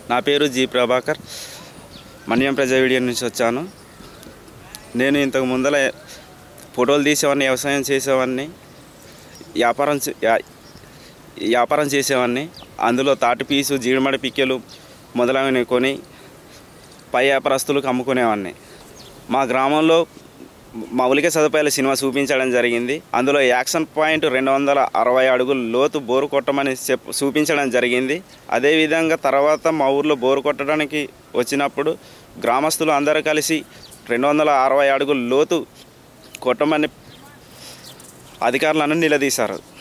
నా పేరు జి ప్రభాకర్ మన్యం ప్రజా వీడియో నుంచి వచ్చాను నేను ఇంతకు ముందర ఫోటోలు తీసేవాడిని వ్యవసాయం చేసేవాడిని వ్యాపారం చే- వ్యా- వ్యాపారం చేసేవాడిని అందులో తాటి పీసు జీడిమడి పిక్కెలు మొదలైనవి కొని పై వ్యాపారస్తులకు అమ్ముకునేవాడిని మా గ్రామంలో మౌలిక సదుపాయాల సినిమా చూపించడం జరిగింది అందులో యాక్షన్ పాయింట్ రెండు వందల అరవై అడుగులు లోతు బోరు కొట్టమని చెప్ చూపించడం జరిగింది అదేవిధంగా తర్వాత మా ఊర్లో బోరు కొట్టడానికి వచ్చినప్పుడు గ్రామస్తులు అందరూ కలిసి రెండు వందల అరవై అడుగులు లోతు కొట్టమని అధికారులను నిలదీశారు